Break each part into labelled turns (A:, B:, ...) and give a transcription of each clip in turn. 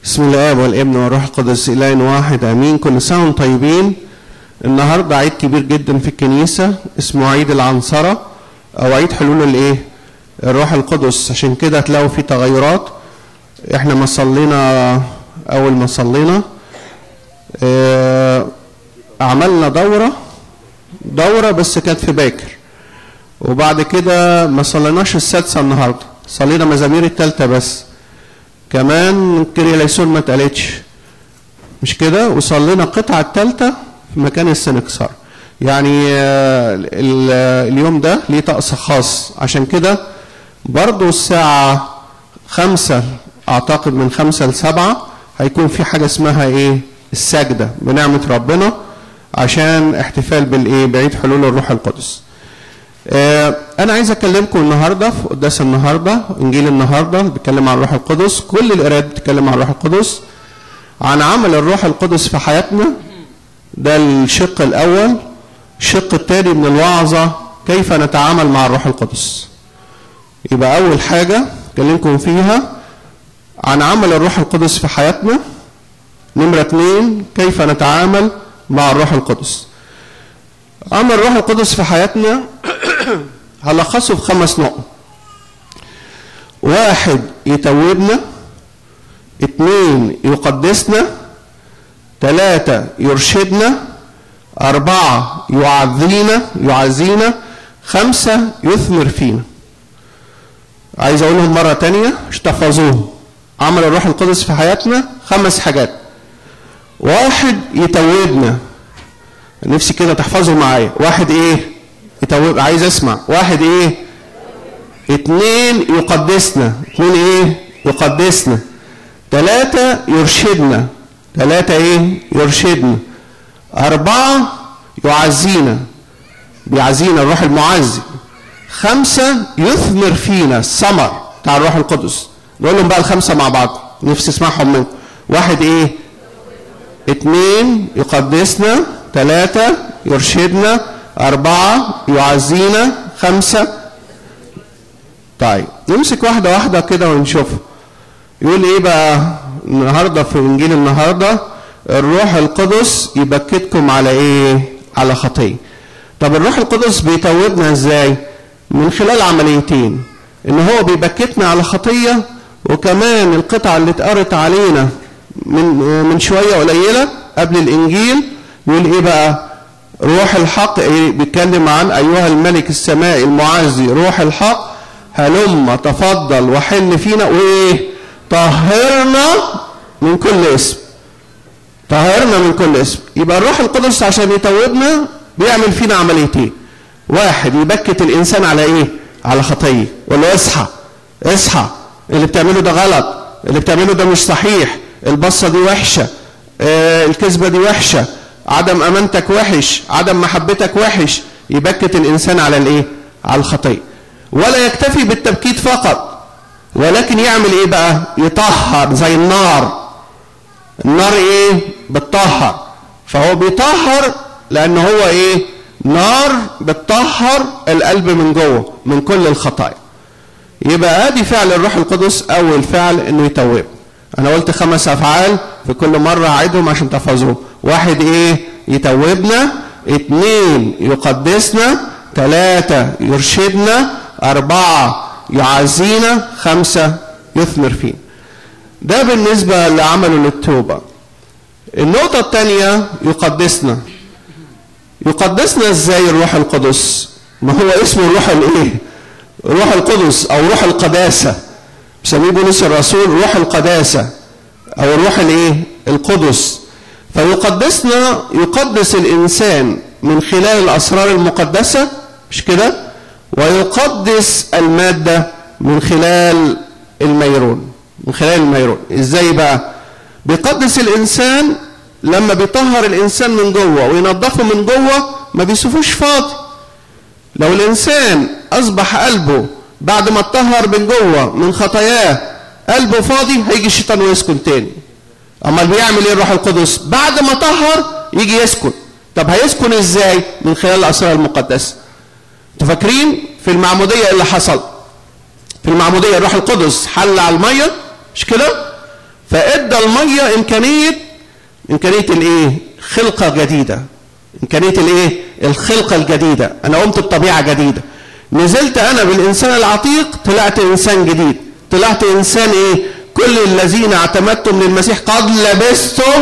A: بسم الله والابن والروح القدس إله واحد امين كل سنه وانتم طيبين النهارده عيد كبير جدا في الكنيسه اسمه عيد العنصره او عيد حلول الايه الروح القدس عشان كده هتلاقوا في تغيرات احنا ما صلينا اول ما صلينا اه عملنا دوره دوره بس كانت في باكر وبعد كده ما صليناش السادسه النهارده صلينا مزامير الثالثه بس كمان كيريا ليسون ما اتقالتش مش كده وصلينا القطعه الثالثه في مكان السنكسار يعني اليوم ده ليه طقس خاص عشان كده برضو الساعة خمسة أعتقد من خمسة لسبعة هيكون في حاجة اسمها إيه السجدة بنعمة ربنا عشان احتفال بالإيه بعيد حلول الروح القدس آه أنا عايز أكلمكم النهاردة في قداس النهاردة إنجيل النهاردة بيتكلم عن الروح القدس كل القراءات بتتكلم عن الروح القدس عن عمل الروح القدس في حياتنا ده الشق الأول الشق الثاني من الوعظة كيف نتعامل مع الروح القدس يبقى أول حاجة أكلمكم فيها عن عمل الروح القدس في حياتنا نمرة اثنين كيف نتعامل مع الروح القدس عمل الروح القدس في حياتنا هلخصه في خمس نقط واحد يتوبنا اثنين يقدسنا ثلاثة يرشدنا أربعة يعزينا يعزينا خمسة يثمر فينا عايز أقولهم مرة تانية مش تحفظوهم عمل الروح القدس في حياتنا خمس حاجات واحد يتوبنا نفسي كده تحفظوا معايا واحد ايه يتوب عايز اسمع واحد ايه اتنين يقدسنا اتنين ايه يقدسنا ثلاثة يرشدنا ثلاثة ايه يرشدنا أربعة يعزينا بيعزينا الروح المعزي خمسة يثمر فينا الثمر بتاع الروح القدس نقول لهم بقى الخمسة مع بعض نفسي اسمعهم منكم واحد ايه اتنين يقدسنا ثلاثة يرشدنا أربعة يعزينا خمسة طيب نمسك واحدة واحدة كده ونشوفها يقول ايه بقى النهارده في انجيل النهارده الروح القدس يبكتكم على ايه على خطيه طب الروح القدس بيتوبنا ازاي من خلال عمليتين ان هو بيبكتنا على خطيه وكمان القطعه اللي اتقرت علينا من من شويه قليله قبل الانجيل يقول ايه بقى روح الحق إيه بيتكلم عن ايها الملك السمائي المعزي روح الحق هلم تفضل وحل فينا وايه طهرنا من كل اسم طهرنا من كل اسم يبقى الروح القدس عشان يتوبنا بيعمل فينا عمليتين واحد يبكت الانسان على ايه على خطيه ولا له اصحى اصحى اللي بتعمله ده غلط اللي بتعمله ده مش صحيح البصه دي وحشه آه الكذبه دي وحشه عدم امانتك وحش عدم محبتك وحش يبكت الانسان على الايه على الخطيه ولا يكتفي بالتبكيت فقط ولكن يعمل ايه بقى يطهر زي النار النار ايه بتطهر فهو بيطهر لان هو ايه نار بتطهر القلب من جوه من كل الخطايا يبقى ادي فعل الروح القدس اول فعل انه يتوب انا قلت خمس افعال في كل مره هعيدهم عشان تحفظوهم واحد ايه يتوبنا اتنين يقدسنا ثلاثة يرشدنا أربعة يعزينا خمسة يثمر فينا ده بالنسبة لعمله للتوبة النقطة الثانية يقدسنا يقدسنا ازاي الروح القدس ما هو اسمه الروح الايه روح القدس او روح القداسة بسميه بولس الرسول روح القداسة او الروح الايه القدس فيقدسنا يقدس الانسان من خلال الاسرار المقدسة مش كده ويقدس المادة من خلال الميرون من خلال الميرون ازاي بقى بيقدس الانسان لما بيطهر الانسان من جوه وينظفه من جوه ما بيشوفوش فاضي لو الانسان اصبح قلبه بعد ما اتطهر من جوه من خطاياه قلبه فاضي هيجي الشيطان ويسكن تاني امال بيعمل ايه الروح القدس بعد ما طهر يجي يسكن طب هيسكن ازاي من خلال الاسرار المقدسه انتوا فاكرين في المعموديه اللي حصل في المعموديه الروح القدس حل على الميه مش كده فادى الميه امكانيه امكانيه الايه خلقه جديده امكانيه الايه الخلقه الجديده انا قمت بطبيعه جديده نزلت انا بالانسان العتيق طلعت انسان جديد طلعت انسان ايه كل الذين اعتمدتم للمسيح قد لبستم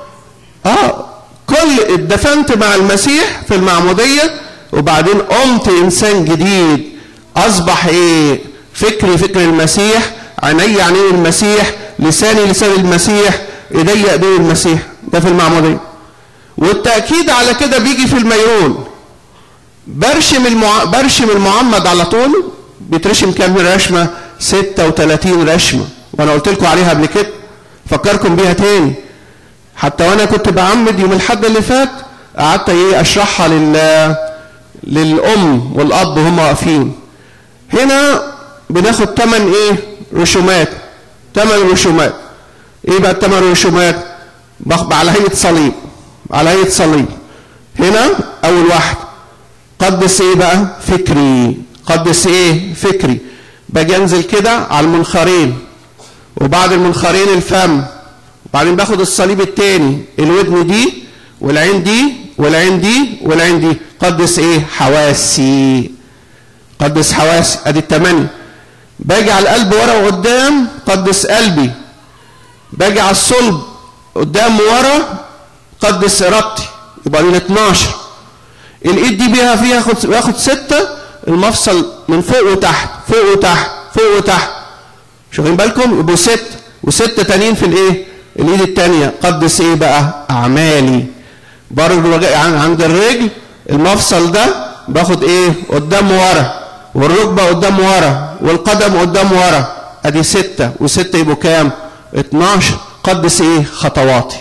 A: اه كل اتدفنت مع المسيح في المعموديه وبعدين قمت انسان جديد اصبح ايه فكري فكر المسيح عيني عينين المسيح لساني لسان المسيح ايدي ايدي المسيح ده في المعموديه والتاكيد على كده بيجي في الميرون برشم المع... برشم المعمد على طول بيترشم كام رشمه 36 رشمه وانا قلت لكم عليها قبل كده فكركم بيها تاني حتى وانا كنت بعمد يوم الحد اللي فات قعدت ايه اشرحها لل للام والاب وهم واقفين هنا بناخد ثمان ايه رسومات ثمان رسومات ايه بقى الثمان رسومات على هيئه صليب على هيئه صليب هنا اول واحد قدس ايه بقى فكري قدس ايه فكري باجي انزل كده على المنخرين وبعد المنخرين الفم وبعدين باخد الصليب التاني الودن دي والعين دي والعين دي والعين دي قدس ايه حواسي قدس حواسي ادي التمانية باجي على القلب ورا وقدام قدس قلبي باجي على الصلب قدام ورا قدس ارادتي يبقى دي 12 الايد دي بيها فيها ياخد ياخد ستة المفصل من فوق وتحت فوق وتحت فوق وتحت شايفين بالكم يبقوا ست وستة تانيين في الايه الايد التانية قدس ايه بقى اعمالي برضه عند الرجل المفصل ده باخد ايه قدام ورا والركبة قدام ورا والقدم قدام ورا ادي ستة وستة يبقوا كام 12 قدس ايه خطواتي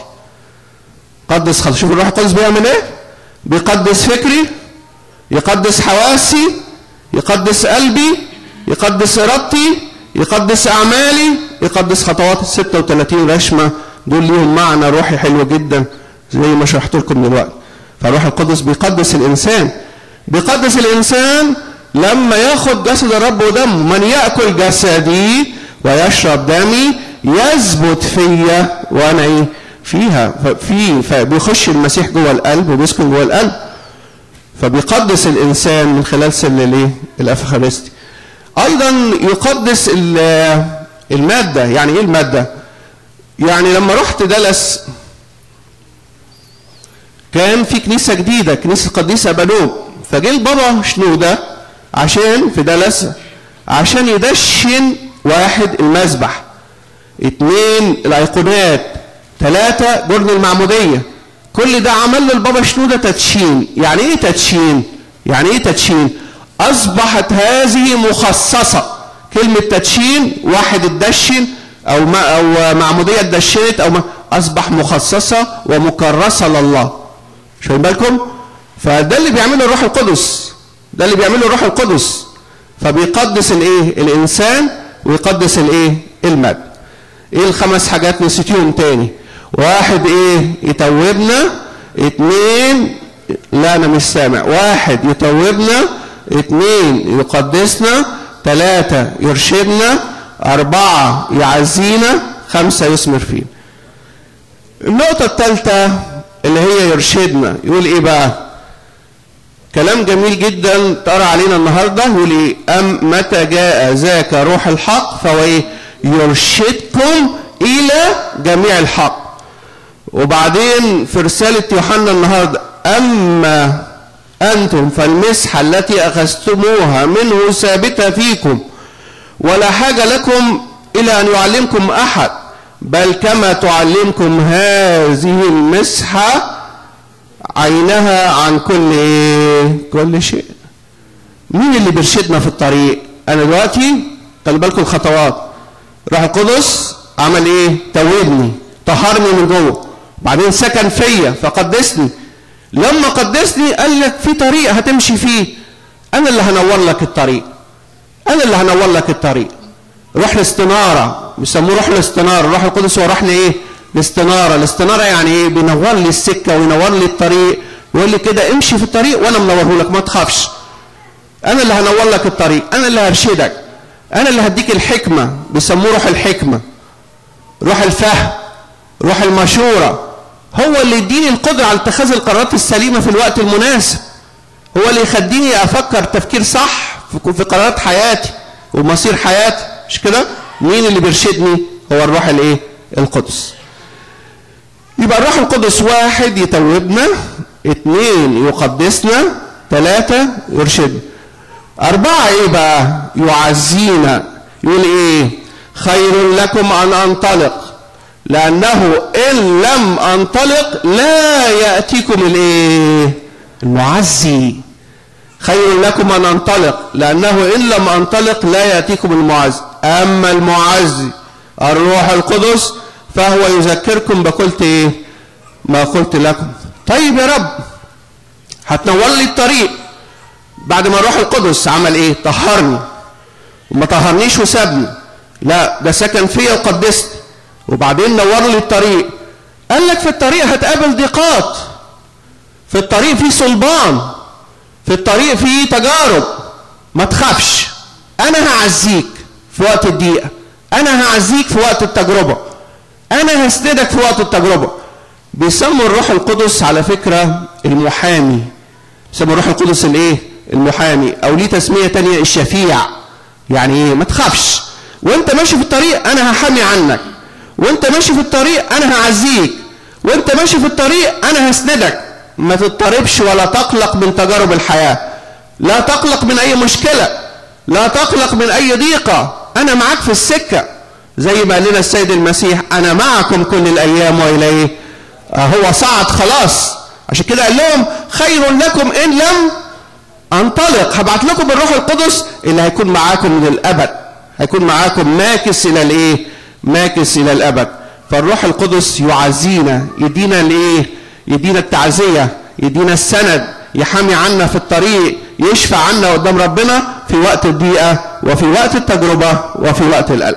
A: قدس خطواتي شوف الروح القدس بيعمل ايه بيقدس فكري يقدس حواسي يقدس قلبي يقدس ارادتي يقدس اعمالي يقدس خطوات 36 رشمه دول ليهم معنى روحي حلو جدا زي ما شرحت لكم دلوقتي فالروح القدس بيقدس الانسان بيقدس الانسان لما ياخد جسد الرب ودمه من ياكل جسدي ويشرب دمي يثبت فيا وانا ايه فيها ففي فبيخش المسيح جوه القلب وبيسكن جوه القلب فبيقدس الانسان من خلال سل الايه الافخارستي ايضا يقدس الماده يعني ايه الماده يعني لما رحت دلس كان في كنيسه جديده كنيسه القديسه بنوب فجه البابا شنوده عشان في دلس عشان يدشن واحد المذبح اثنين الايقونات ثلاثة جرن المعمودية كل ده عمل له البابا شنودة تدشين يعني ايه تدشين يعني ايه تدشين اصبحت هذه مخصصة كلمة تدشين واحد اتدشن او ما او معمودية اتدشنت او ما اصبح مخصصة ومكرسة لله شايفين بالكم فده اللي بيعمله الروح القدس ده اللي بيعمله الروح القدس فبيقدس الايه الانسان ويقدس الايه المادة ايه الخمس حاجات نسيتيهم تاني واحد ايه يتوبنا اتنين لا انا مش سامع واحد يتوبنا اتنين يقدسنا ثلاثة يرشدنا أربعة يعزينا خمسة يثمر فينا النقطة الثالثة اللي هي يرشدنا يقول ايه بقى كلام جميل جدا ترى علينا النهاردة يقول ايه أم متى جاء ذاك روح الحق فهو ايه يرشدكم إلى جميع الحق وبعدين في رسالة يوحنا النهاردة أما أنتم فالمسحة التي أخذتموها منه ثابتة فيكم ولا حاجة لكم إلى أن يعلمكم أحد بل كما تعلمكم هذه المسحة عينها عن كل إيه؟ كل شيء مين اللي بيرشدنا في الطريق أنا دلوقتي خلي بالكم الخطوات روح القدس عمل إيه توبني طهرني من جوه بعدين سكن فيا فقدسني لما قدسني قال لك في طريق هتمشي فيه انا اللي هنور لك الطريق انا اللي هنور لك الطريق روح الاستناره بيسموه روح الاستناره الروح القدس هو راح لايه الاستناره الاستناره يعني ايه بينور لي السكه وينور لي الطريق يقول لي كده امشي في الطريق وانا منوره لك ما تخافش انا اللي هنور لك الطريق انا اللي هرشدك انا اللي هديك الحكمه بيسموه روح الحكمه روح الفهم روح المشورة هو اللي يديني القدرة على اتخاذ القرارات السليمة في الوقت المناسب هو اللي يخليني افكر تفكير صح في قرارات حياتي ومصير حياتي مش كده مين اللي بيرشدني هو الروح الايه القدس يبقى الروح القدس واحد يتوبنا اثنين يقدسنا ثلاثة يرشدنا أربعة إيه بقى؟ يعزينا يقول إيه؟ خير لكم أن أنطلق لأنه إن لم أنطلق لا يأتيكم الإيه؟ المعزي خير لكم أن أنطلق لأنه إن لم أنطلق لا يأتيكم المعزي أما المعزي الروح القدس فهو يذكركم بقلت إيه؟ ما قلت لكم طيب يا رب هتنور لي الطريق بعد ما الروح القدس عمل ايه طهرني وما طهرنيش وسابني لا ده سكن فيا وقدسني وبعدين نور لي الطريق قال لك في الطريق هتقابل ضيقات في الطريق في صلبان في الطريق في تجارب ما تخافش انا هعزيك في وقت الضيقه انا هعزيك في وقت التجربه انا هسندك في وقت التجربه بيسموا الروح القدس على فكره المحامي بيسموا الروح القدس الايه المحامي او ليه تسميه تانية الشفيع يعني ايه ما تخافش وانت ماشي في الطريق انا هحامي عنك وانت ماشي في الطريق انا هعزيك وانت ماشي في الطريق انا هسندك ما تضطربش ولا تقلق من تجارب الحياه لا تقلق من اي مشكله لا تقلق من اي ضيقه انا معاك في السكه زي ما قال لنا السيد المسيح انا معكم كل الايام والى ايه هو صعد خلاص عشان كده قال لهم خير لكم ان لم انطلق هبعت لكم الروح القدس اللي هيكون معاكم من الابد هيكون معاكم ماكس الى الايه ماكس الى الابد فالروح القدس يعزينا يدينا الايه يدينا التعزيه يدينا السند يحامي عنا في الطريق يشفع عنا قدام ربنا في وقت الضيقه وفي وقت التجربه وفي وقت القلب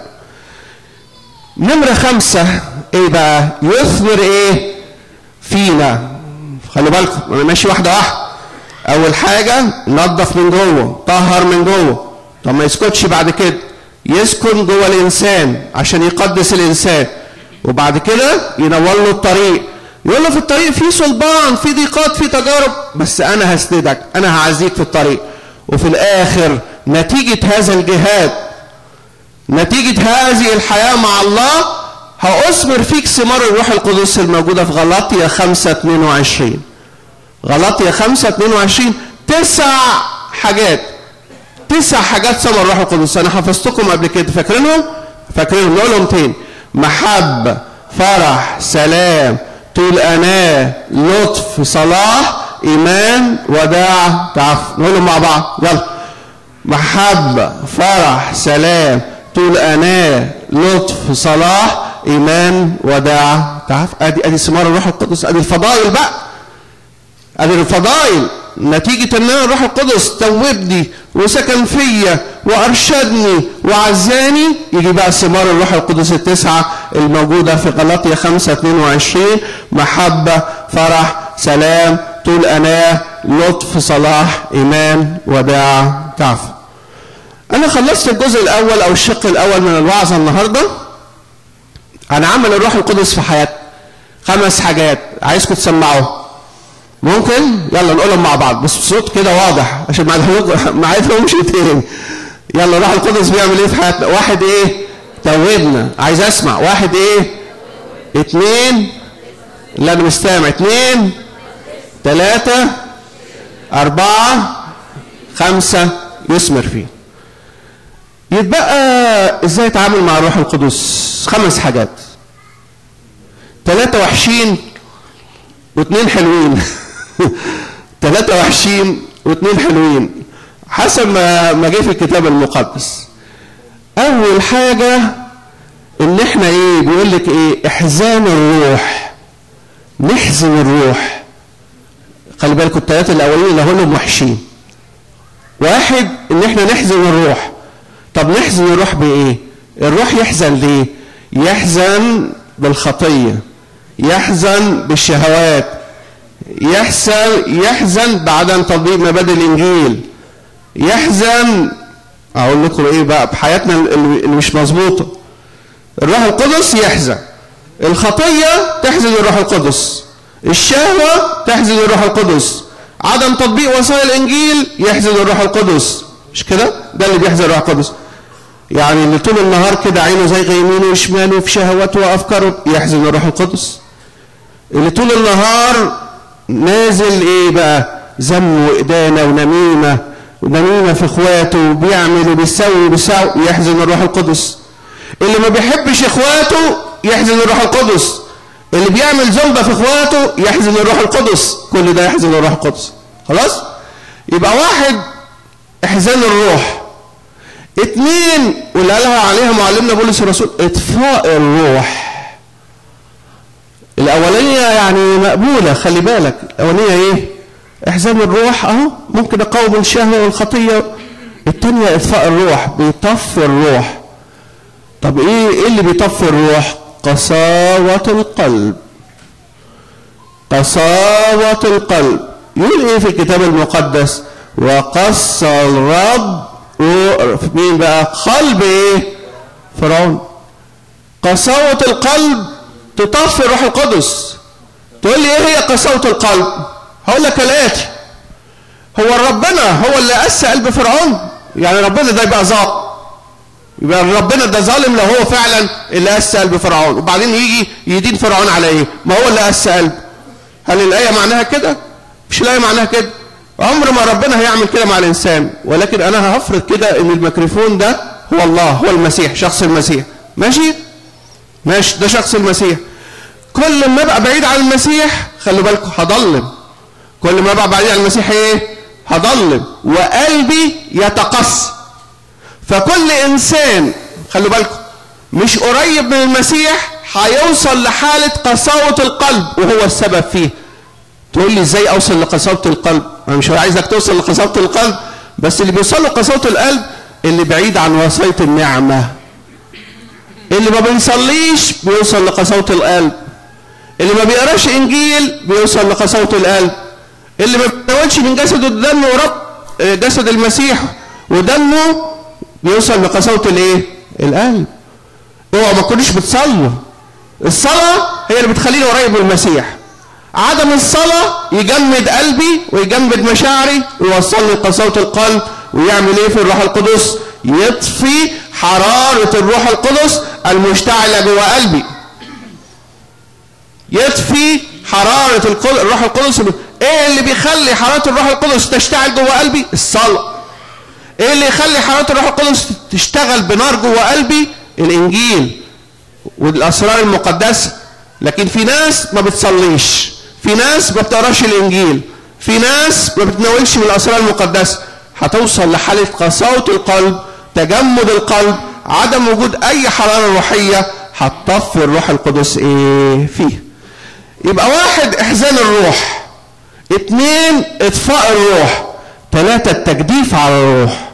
A: نمره خمسه ايه بقى يثمر ايه فينا خلي بالكم انا ماشي واحده واحده اول حاجه نظف من جوه طهر من جوه طب ما يسكتش بعد كده يسكن جوه الانسان عشان يقدس الانسان وبعد كده ينور له الطريق يقول له في الطريق في صلبان في ضيقات في تجارب بس انا هسندك انا هعزيك في الطريق وفي الاخر نتيجه هذا الجهاد نتيجه هذه الحياه مع الله هأثمر فيك ثمار الروح القدس الموجودة في غلاطيا 5 22 غلاطيا 5 22 تسع حاجات تسع حاجات ثمر الروح القدس أنا حفظتكم قبل كده فاكرينهم؟ فاكرينهم نقولهم تاني محبة فرح سلام طول أناة لطف صلاح إيمان وداع تعفف نقولهم مع بعض يلا محبة فرح سلام طول أناة لطف صلاح ايمان وداع تعرف ادي ادي ثمار الروح القدس ادي الفضائل بقى ادي الفضائل نتيجة ان الروح القدس توبني وسكن فيا وارشدني وعزاني يجي بقى ثمار الروح القدس التسعة الموجودة في غلاطيا 5 22 محبة فرح سلام طول اناة لطف صلاح ايمان وداع تعرف انا خلصت الجزء الاول او الشق الاول من الوعظة النهارده عن عمل الروح القدس في حياتنا خمس حاجات عايزكم تسمعوهم ممكن يلا نقولهم مع بعض بس بصوت كده واضح عشان ما عايزهمش تاني يلا الروح القدس بيعمل ايه في حياتنا واحد ايه توبنا عايز اسمع واحد ايه اتنين لا انا مستمع اتنين تلاتة أربعة خمسة يثمر فيه يتبقى ازاي اتعامل مع الروح القدس خمس حاجات ثلاثة وحشين واثنين حلوين ثلاثة وحشين واثنين حلوين حسب ما ما جه في الكتاب المقدس اول حاجة ان احنا ايه بيقول لك ايه احزان الروح نحزن الروح خلي بالكم الثلاثة الاولين اللي هقولهم وحشين واحد ان احنا نحزن الروح طب نحزن الروح بايه الروح يحزن ليه يحزن بالخطيه يحزن بالشهوات يحزن يحزن بعدم تطبيق مبادئ الانجيل يحزن اقول لكم ايه بقى بحياتنا اللي مش مظبوطه الروح القدس يحزن الخطية تحزن الروح القدس الشهوة تحزن الروح القدس عدم تطبيق وصايا الإنجيل يحزن الروح القدس مش كده؟ ده اللي بيحزن الروح القدس يعني اللي طول النهار كده عينه زي يمينه وشماله في شهواته وأفكاره يحزن الروح القدس اللي طول النهار نازل ايه بقى ذم وإدانة ونميمة ونميمة في اخواته وبيعمل وبيسوي وبيسوي يحزن الروح القدس اللي ما بيحبش اخواته يحزن الروح القدس اللي بيعمل ذنب في اخواته يحزن الروح القدس كل ده يحزن الروح القدس خلاص يبقى واحد احزان الروح اتنين واللي قالها عليها معلمنا بولس الرسول اطفاء الروح الاولانيه يعني مقبوله خلي بالك الاولانيه ايه احزان الروح اهو ممكن اقاوم الشهوه والخطيه الثانيه اطفاء الروح بيطفي الروح طب ايه ايه اللي بيطفي الروح قساوه القلب قساوه القلب يقول ايه في الكتاب المقدس وقسى الرب مين بقى قلب ايه فرعون قساوه القلب تطفي الروح القدس تقول لي ايه هي قساوة القلب هقول لك الاتي هو ربنا هو اللي قسى قلب فرعون يعني ربنا ده يبقى ظالم يبقى ربنا ده ظالم لو هو فعلا اللي قسى قلب فرعون وبعدين يجي يدين فرعون على ايه ما هو اللي قسى قلب هل الايه معناها كده مش الايه معناها كده عمر ما ربنا هيعمل كده مع الانسان ولكن انا هفرض كده ان الميكروفون ده هو الله هو المسيح شخص المسيح ماشي ماشي ده شخص المسيح كل ما ابقى بعيد عن المسيح خلوا بالكم هضلم كل ما ابقى بعيد عن المسيح ايه هضلم وقلبي يتقص فكل انسان خلوا بالكم مش قريب من المسيح هيوصل لحالة قساوة القلب وهو السبب فيه تقول لي ازاي اوصل لقساوة القلب انا مش عايزك توصل لقساوة القلب بس اللي بيوصل لقساوة القلب اللي بعيد عن وصاية النعمة اللي ما بيصليش بيوصل لقساوة القلب اللي ما بيقراش انجيل بيوصل لقساوة القلب اللي ما بيتناولش من جسده ودمه ورب جسد المسيح ودمه بيوصل لقساوة الايه القلب اوعوا ما تكونوش بتصلوا الصلاة هي اللي بتخليني قريب من المسيح عدم الصلاة يجمد قلبي ويجمد مشاعري ويوصلني لقساوة القلب ويعمل ايه في الروح القدس يطفي حرارة الروح القدس المشتعلة جوه قلبي يطفي حرارة الروح القدس ايه اللي بيخلي حرارة الروح القدس تشتعل جوه قلبي الصلاة ايه اللي يخلي حرارة الروح القدس تشتغل بنار جوه قلبي الانجيل والاسرار المقدسة لكن في ناس ما بتصليش في ناس ما بتقراش الانجيل في ناس ما بتناولش من الاسرار المقدسة هتوصل لحالة قساوة القلب تجمد القلب عدم وجود اي حرارة روحية هتطفي الروح القدس ايه فيه يبقى واحد احزان الروح اتنين اطفاء الروح ثلاثة التجديف على الروح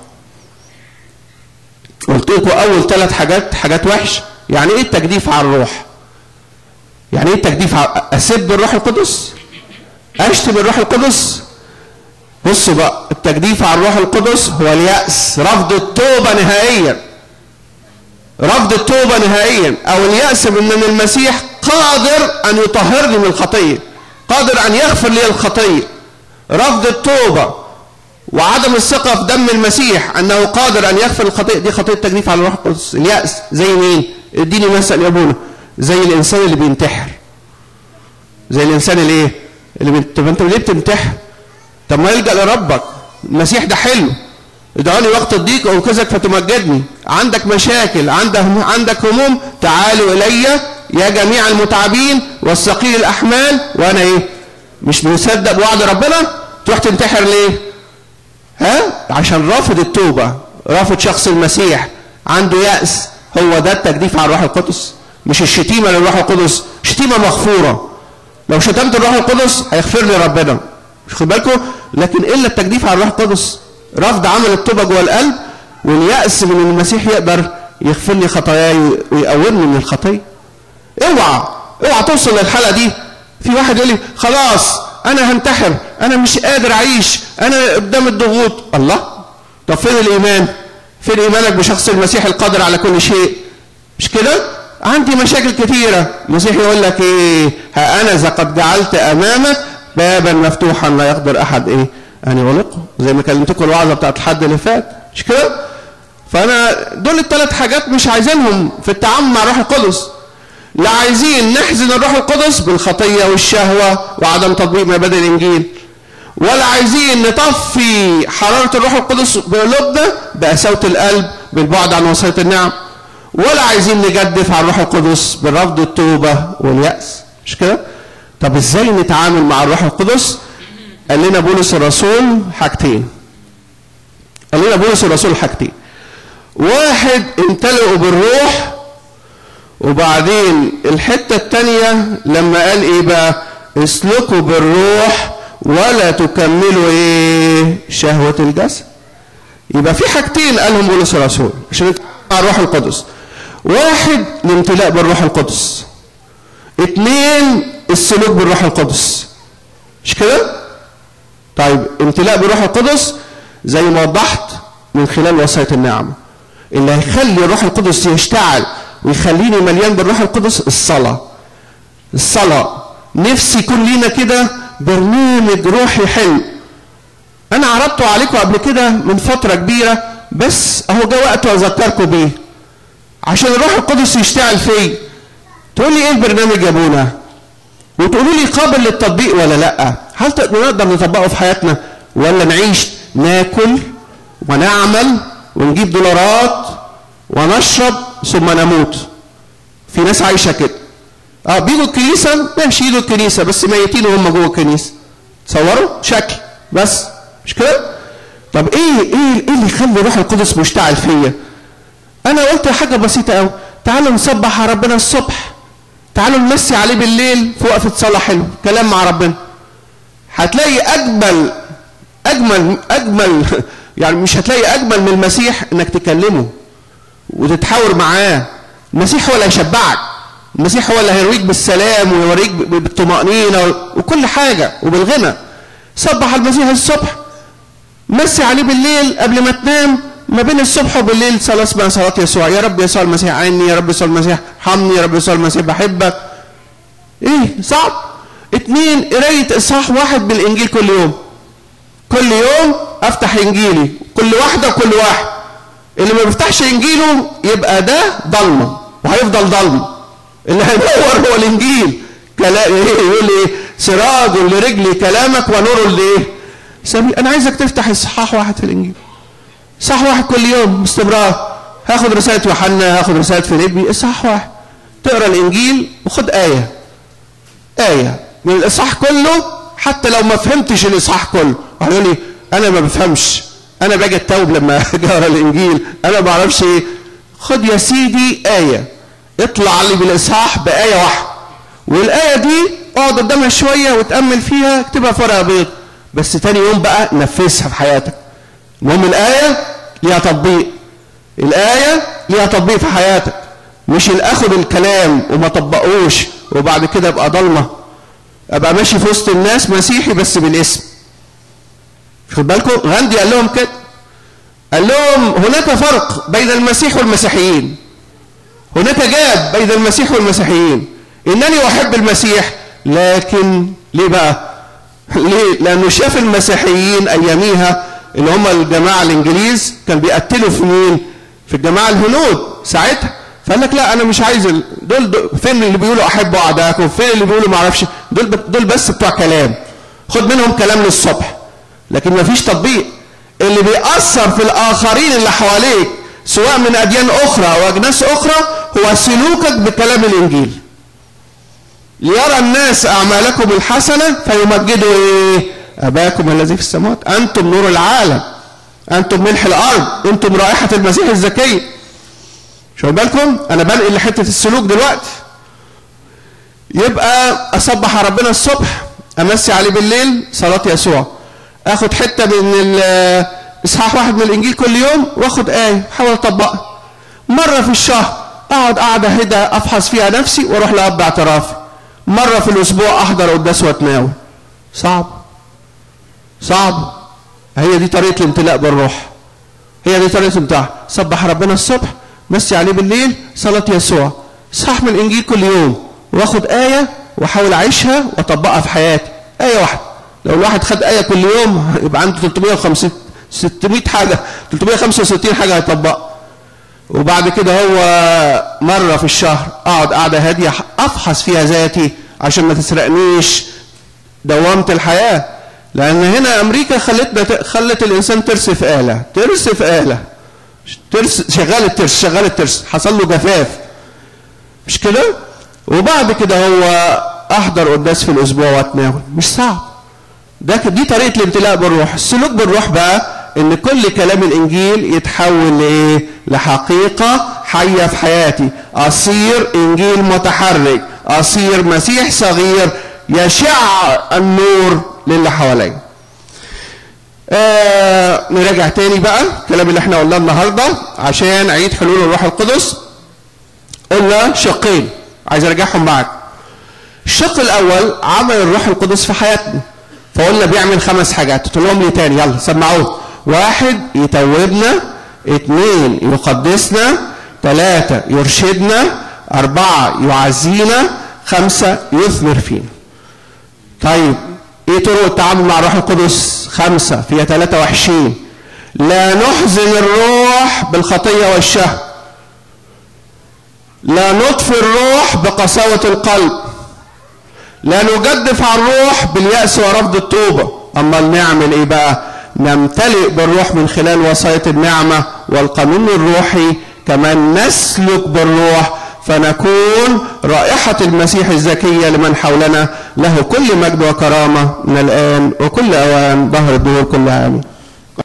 A: قلت لكم اول ثلاث حاجات حاجات وحش يعني ايه التجديف على الروح يعني ايه التجديف على اسب الروح القدس اشتم الروح القدس بصوا بقى التجديف على الروح القدس هو اليأس رفض التوبة نهائيا رفض التوبة نهائيا او اليأس من ان المسيح قادر ان يطهرني من الخطية قادر ان يغفر لي الخطية رفض التوبة وعدم الثقة في دم المسيح انه قادر ان يغفر الخطية دي خطية تجديف على الروح القدس اليأس زي مين اديني مثل يا ابونا زي الانسان اللي بينتحر زي الانسان اللي ايه اللي بنت... طب انت ليه بتنتحر طب ما يلجأ لربك المسيح ده حلو ادعوني وقت الضيق اوكزك فتمجدني عندك مشاكل عندك عندك هموم تعالوا الي يا جميع المتعبين والثقيل الاحمال وانا ايه مش مصدق بوعد ربنا تروح تنتحر ليه ها عشان رافض التوبه رافض شخص المسيح عنده يأس هو ده التجديف على الروح القدس مش الشتيمه للروح القدس شتيمه مغفوره لو شتمت الروح القدس هيغفر لي ربنا مش خد بالكم لكن الا التجديف على الروح القدس رفض عمل التوبه جوه القلب واليأس من ان المسيح يقدر يغفر لي خطاياي ويقومني من الخطيه اوعى اوعى توصل للحاله دي في واحد يقول لي خلاص انا هنتحر انا مش قادر اعيش انا قدام الضغوط الله طب فين الايمان فين ايمانك بشخص المسيح القادر على كل شيء مش كده عندي مشاكل كثيرة المسيح يقول لك ايه ها انا اذا قد جعلت امامك بابا مفتوحا لا يقدر احد ايه ان يغلقه زي ما كلمتكم الوعظة بتاعت الحد اللي فات مش كده فانا دول الثلاث حاجات مش عايزينهم في التعامل مع الروح القدس لا عايزين نحزن الروح القدس بالخطية والشهوة وعدم تطبيق مبادئ الانجيل ولا عايزين نطفي حرارة الروح القدس بقلوبنا بقساوة القلب بالبعد عن وصية النعم ولا عايزين نجدف على الروح القدس بالرفض التوبة واليأس مش كده؟ طب ازاي نتعامل مع الروح القدس؟ قال لنا بولس الرسول حاجتين. قال لنا بولس الرسول حاجتين. واحد امتلئوا بالروح وبعدين الحتة التانية لما قال ايه بقى؟ اسلكوا بالروح ولا تكملوا ايه؟ شهوة الجسد. يبقى في حاجتين قالهم بولس الرسول عشان نتعامل مع الروح القدس. واحد الامتلاء بالروح القدس اثنين السلوك بالروح القدس مش كده طيب امتلاء بالروح القدس زي ما وضحت من خلال وصاية النعمة اللي هيخلي الروح القدس يشتعل ويخليني مليان بالروح القدس الصلاة الصلاة نفسي يكون لينا كده برنامج روحي حلو انا عرضته عليكم قبل كده من فترة كبيرة بس اهو جه وقت اذكركم بيه عشان الروح القدس يشتغل فيا تقول لي ايه البرنامج يا ابونا وتقولوا لي قابل للتطبيق ولا لا هل نقدر نطبقه في حياتنا ولا نعيش ناكل ونعمل ونجيب دولارات ونشرب ثم نموت في ناس عايشه كده اه بيجوا الكنيسه ماشي يجوا الكنيسه بس ميتين وهم جوه الكنيسه تصوروا شكل بس مش كده طب ايه ايه ايه اللي يخلي الروح القدس مشتعل فيا انا قلت حاجه بسيطه قوي تعالوا نسبح على ربنا الصبح تعالوا نمسي عليه بالليل في وقفه صلاه حلو كلام مع ربنا هتلاقي اجمل اجمل اجمل يعني مش هتلاقي اجمل من المسيح انك تكلمه وتتحاور معاه المسيح هو اللي هيشبعك المسيح هو اللي هيرويك بالسلام ويوريك بالطمأنينة وكل حاجة وبالغنى صبح المسيح الصبح مسي عليه بالليل قبل ما تنام ما بين الصبح وبالليل صلاة اسمها صلاة يسوع يا رب يسوع المسيح عيني يا رب يسوع المسيح حمني يا رب يسوع المسيح بحبك ايه صعب اتنين قراية اصحاح واحد بالانجيل كل يوم كل يوم افتح انجيلي كل واحدة وكل واحد اللي ما بيفتحش انجيله يبقى ده ضلمة وهيفضل ضلمة اللي هينور هو الانجيل كلام ايه يقول ايه سراج لرجلي كلامك ونور لايه سبيل انا عايزك تفتح اصحاح واحد في الانجيل صح واحد كل يوم باستمرار هاخد رسالة يوحنا هاخد رسالة فيليبي اصحاح واحد تقرا الانجيل وخد آية آية من الاصحاح كله حتى لو ما فهمتش الاصحاح كله هيقول لي انا ما بفهمش انا باجي اتوب لما اجي اقرا الانجيل انا ما بعرفش ايه خد يا سيدي آية اطلع لي بالاصحاح بآية واحدة والآية دي اقعد قدامها شوية وتأمل فيها اكتبها في ورقة بيض بس تاني يوم بقى نفذها في حياتك المهم الآية ليها تطبيق الآية ليها تطبيق في حياتك مش اخد الكلام وما طبقوش وبعد كده ابقى ضلمة ابقى ماشي في وسط الناس مسيحي بس بالاسم خد بالكم غاندي قال لهم كده قال لهم هناك فرق بين المسيح والمسيحيين هناك جاب بين المسيح والمسيحيين انني احب المسيح لكن ليه بقى ليه لانه شاف المسيحيين اياميها اللي هم الجماعه الانجليز كان بيقتلوا في مين في الجماعه الهنود ساعتها فقال لك لا انا مش عايز ال... دول, دول فين اللي بيقولوا احبوا اعدائكم فين اللي بيقولوا ما اعرفش دول دول بس بتوع كلام خد منهم كلام للصبح لكن ما فيش تطبيق اللي بيأثر في الاخرين اللي حواليك سواء من اديان اخرى او اجناس اخرى هو سلوكك بكلام الانجيل ليرى الناس اعمالكم الحسنه فيمجدوا ايه اباكم الذي في السماوات انتم نور العالم انتم ملح الارض انتم رائحه المسيح الزكيه شو بالكم انا بنقل لحته السلوك دلوقتي يبقى اصبح على ربنا الصبح امسي عليه بالليل صلاه يسوع اخد حته من اصحاح واحد من الانجيل كل يوم واخد ايه احاول اطبقها مره في الشهر اقعد قاعده هدا افحص فيها نفسي واروح لاب اعترافي مره في الاسبوع احضر قداس واتناول صعب صعب هي دي طريقه الامتلاء بالروح هي دي طريقه الامتلاء صبح ربنا الصبح مسي عليه بالليل صلاه يسوع صح من الانجيل كل يوم واخد ايه واحاول اعيشها واطبقها في حياتي ايه واحده لو الواحد خد ايه كل يوم يبقى عنده 350 600 حاجه 365 حاجه هيطبقها وبعد كده هو مره في الشهر اقعد قاعده هاديه افحص فيها ذاتي عشان ما تسرقنيش دوامه الحياه لان هنا امريكا خلتنا خلت الانسان ترسف اله ترسف اله ترس شغال الترس شغال الترس حصل له جفاف مش كده وبعد كده هو احضر قداس في الاسبوع واتناول مش صعب ده دي طريقه الامتلاء بالروح السلوك بالروح بقى ان كل كلام الانجيل يتحول لايه لحقيقه حيه في حياتي اصير انجيل متحرك اصير مسيح صغير يشع النور للي حواليا آه نراجع تاني بقى الكلام اللي احنا قلناه النهارده عشان عيد حلول الروح القدس قلنا شقين عايز ارجعهم معاك الشق الاول عمل الروح القدس في حياتنا فقلنا بيعمل خمس حاجات تقول لهم لي تاني يلا سمعوه واحد يتوبنا اثنين يقدسنا ثلاثة يرشدنا أربعة يعزينا خمسة يثمر فينا طيب ايه طرق التعامل مع الروح القدس خمسة فيها ثلاثة وحشين لا نحزن الروح بالخطية والشهوة لا نطفي الروح بقساوة القلب لا نجدف على الروح باليأس ورفض التوبة أما نعمل إيه بقى نمتلئ بالروح من خلال وصاية النعمة والقانون الروحي كمان نسلك بالروح فنكون رائحة المسيح الزكية لمن حولنا له كل مجد وكرامة من الآن وكل أوان ظهر الدهور كلها آمين